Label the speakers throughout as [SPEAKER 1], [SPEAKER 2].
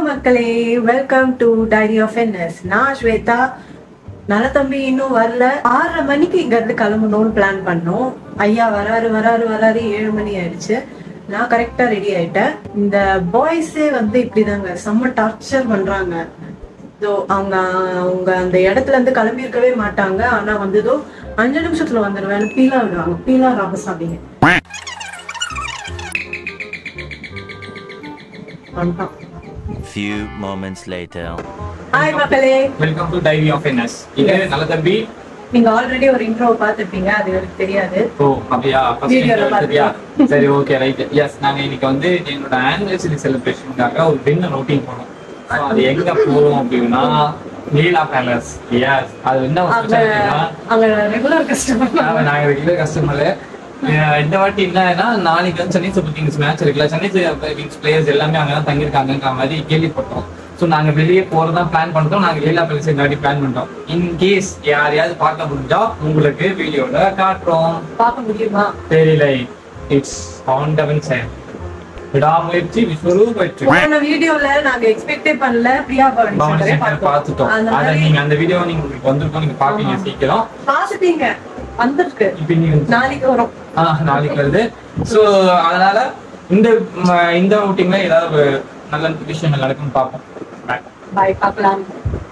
[SPEAKER 1] மக்களே welcome to diary of NS நான் ஸ்வேதா நலத்தம்பி இன்னும் வரல ஆறரை மணிக்கு இங்க இருந்து கிளம்பணும்னு பிளான் பண்ணோம் ஐயா வராரு வராரு வராரு ஏழு மணி ஆயிடுச்சு நான் கரெக்டா ரெடி ஆயிட்டேன் இந்த பாய்ஸே வந்து இப்படிதாங்க செம்ம டார்ச்சர் பண்றாங்க இதோ அவங்க அவங்க அந்த இடத்துல இருந்து கிளம்பி இருக்கவே மாட்டாங்க ஆனா வந்ததோ அஞ்சு நிமிஷத்துல வந்துடுவேன் பீலா விடுவாங்க பீலா ராமசாமிங்க வந்துட்டான்
[SPEAKER 2] Few moments later.
[SPEAKER 1] ஹாய் மக்களே
[SPEAKER 3] welcome to diary of NS இது நல்ல தம்பி
[SPEAKER 1] நீங்க ஆல்ரெடி ஒரு இன்ட்ரோ பார்த்திருப்பீங்க அது எனக்கு தெரியாது
[SPEAKER 3] ஓ அப்படியா ஃபர்ஸ்ட்
[SPEAKER 1] Video ல
[SPEAKER 3] தெரியா சரி ஓகே ரைட் எஸ் நாங்க இன்னைக்கு வந்து என்னோட ஆனிவர்சரி செலிப்ரேஷனுக்காக ஒரு டின்னர் ரூட்டிங் போனோம் So, அது எங்க போறோம் அப்படின்னா லீலா பேலஸ் எஸ் அது என்ன ஒரு
[SPEAKER 1] அங்க
[SPEAKER 3] பிரச்சனைனா
[SPEAKER 1] அங்க ரெகுலர் கஸ்டமர்
[SPEAKER 3] நாங்க நாங்க ரெகுலர் கஸ்டமர் இந்த வாட்டி என்னன்னா நாளைக்கு வந்து சென்னை சூப்பர் கிங்ஸ் மேட்ச் இருக்குல்ல சென்னை சூப்பர் கிங்ஸ் பிளேயர்ஸ் எல்லாமே அங்க தான் தங்கியிருக்காங்கன்ற மாதிரி கேள்விப்பட்டோம் ஸோ நாங்க வெளியே போறதா பிளான் பண்ணிட்டோம் நாங்க லீலா பேலஸ் இந்த வாட்டி பிளான் பண்ணிட்டோம் இன் கேஸ் யாரையாவது பார்க்க முடிஞ்சா உங்களுக்கு வீடியோல காட்டுறோம்
[SPEAKER 1] பார்க்க முடியுமா
[SPEAKER 3] தெரியல இட்ஸ் ஆன் டவன் சேம் விடாமுயற்சி விஸ்வரூப வெற்றி
[SPEAKER 1] போன வீடியோல நாங்க எக்ஸ்பெக்டே பண்ணல பிரியா பவானி
[SPEAKER 3] பவனி
[SPEAKER 1] சங்கரே
[SPEAKER 3] சங்கர் பார்த்துட்டோம்
[SPEAKER 1] அந்த
[SPEAKER 3] அதை
[SPEAKER 1] மாதிரி
[SPEAKER 3] நீங்க அந்த வீடியோ நீங்க உங்களுக்கு வந்திருக்கோம் நீங்க பாப்பீங்க சீக்கிரம்
[SPEAKER 1] பார்த்துட்டீங்க வந்திருக்கு
[SPEAKER 3] இப்போ நீங்க
[SPEAKER 1] நாளைக்கு வரும்
[SPEAKER 3] ஆ, நாளைக்கு வருது ஸோ அதனால இந்த ம, இந்த அவுட்டிங்ல ஏதாவது ஒரு நல்ல விஷயங்கள் நடக்கும்னு பார்ப்போம் Bye.
[SPEAKER 1] பாய் பார்க்கலாம்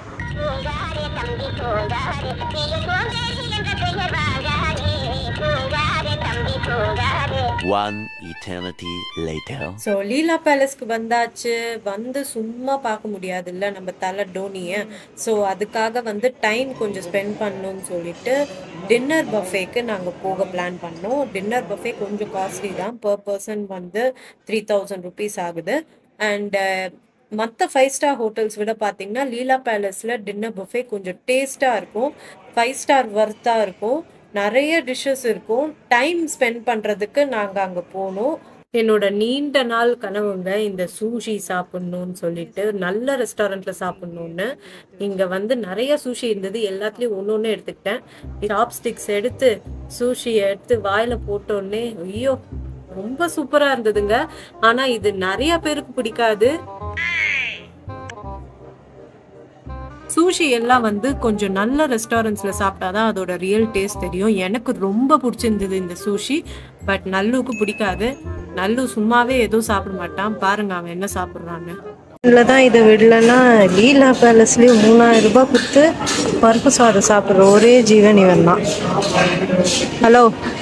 [SPEAKER 4] பூங்காரே தம்பி பூங்காரே நீ பூங்காரி என்ற பெயர் வாங்காரே பூங்காரே தம்பி பூங்காரே
[SPEAKER 2] One eternity later.
[SPEAKER 5] So Leela பேலஸ்க்கு வந்தாச்சு வந்து சும்மா பார்க்க முடியாதுல்ல நம்ம தலை டோனியை ஸோ அதுக்காக வந்து டைம் கொஞ்சம் ஸ்பெண்ட் பண்ணணும்னு சொல்லிட்டு டின்னர் பஃபேக்கு நாங்கள் போக பிளான் பண்ணோம் டின்னர் பஃபே கொஞ்சம் காஸ்ட்லி தான் பர் பர்சன் வந்து த்ரீ தௌசண்ட் ருபீஸ் ஆகுது அண்ட் மற்ற ஃபைவ் ஸ்டார் ஹோட்டல்ஸ் விட பார்த்தீங்கன்னா லீலா பேலஸில் டின்னர் பஃபே கொஞ்சம் டேஸ்ட்டாக இருக்கும் ஃபைவ் ஸ்டார் ஒர்த்தாக இருக்கும் நிறைய டிஷ்ஷஸ் இருக்கும் டைம் ஸ்பெண்ட் பண்ணுறதுக்கு நாங்கள் அங்கே போனோம் என்னோட நீண்ட நாள் கனவுங்க இந்த சூஷி சாப்பிடணும்னு சொல்லிட்டு நல்ல ரெஸ்டாரண்ட்ல சாப்பிடணும்னு இங்க வந்து நிறைய சூஷி இருந்தது எல்லாத்துலயும் ஒன்று ஒன்று எடுத்துக்கிட்டேன் சாப்ஸ்டிக்ஸ் எடுத்து சூஷி எடுத்து வாயில போட்டோன்னே ஐயோ ரொம்ப சூப்பரா இருந்ததுங்க ஆனா இது நிறைய பேருக்கு பிடிக்காது சூஷி எல்லாம் வந்து கொஞ்சம் நல்ல ரெஸ்டாரண்ட்ஸ்ல சாப்பிட்டாதான் அதோட ரியல் டேஸ்ட் தெரியும் எனக்கு ரொம்ப பிடிச்சிருந்தது இந்த சூஷி பட் நல்லுக்கு பிடிக்காது நல்லு சும்மாவே எதுவும் சாப்பிட மாட்டான் பாருங்க அவன் என்ன சாப்பிட்றான்னு
[SPEAKER 1] இதில் தான் இதை விடலன்னா லீலா பேலஸ்லேயும் மூணாயிரம் ரூபாய் கொடுத்து பருப்பு சாதம் சாப்பிட்ற ஒரே ஜீவன் இவன் தான் ஹலோ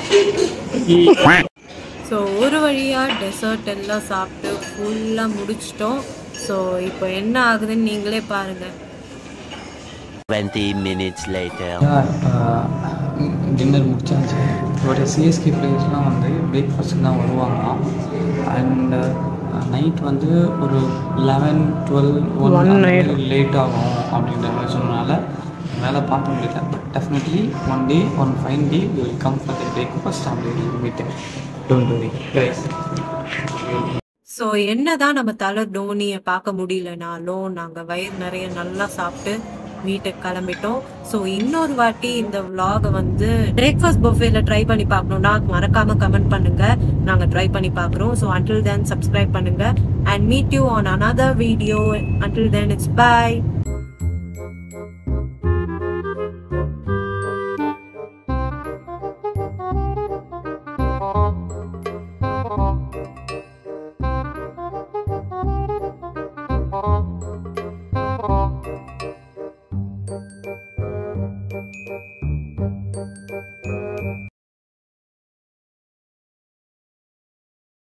[SPEAKER 5] ஸோ ஒரு வழியாக டெசர்ட் எல்லாம் சாப்பிட்டு ஃபுல்லாக முடிச்சிட்டோம் ஸோ இப்போ என்ன ஆகுதுன்னு நீங்களே பாருங்கள்
[SPEAKER 2] 20 minutes later.
[SPEAKER 6] டின்னர் முடிச்சாச்சு ஒரு சிஎஸ்கே பிளேயர்ஸ்லாம் வந்து பிரேக்ஃபாஸ்ட்டுக்கு தான் வருவாங்க அண்ட் நைட் வந்து ஒரு லெவன் டுவெல் ஒன் லேட் ஆகும் அப்படின்ற மாதிரி சொன்னனால வேலை பார்க்க முடியல but definitely one day one fine day will come for the breakfast அப்படி meet don't worry guys
[SPEAKER 5] so என்னதான் நம்ம தலை டோனியை பார்க்க முடியலனாலும் நாங்கள் வயிறு நிறைய நல்லா சாப்பிட்டு வீட்டுக்கு கிளம்பிட்டோம் ஸோ இன்னொரு வாட்டி இந்த vlog-அ வந்து பிரேக்ஃபாஸ்ட் புஃபேல ட்ரை பண்ணி பார்க்கணும்னா மறக்காம கமெண்ட் பண்ணுங்க நாங்கள் ட்ரை பண்ணி பார்க்குறோம் ஸோ until then subscribe பண்ணுங்க and meet you on another video until then it's bye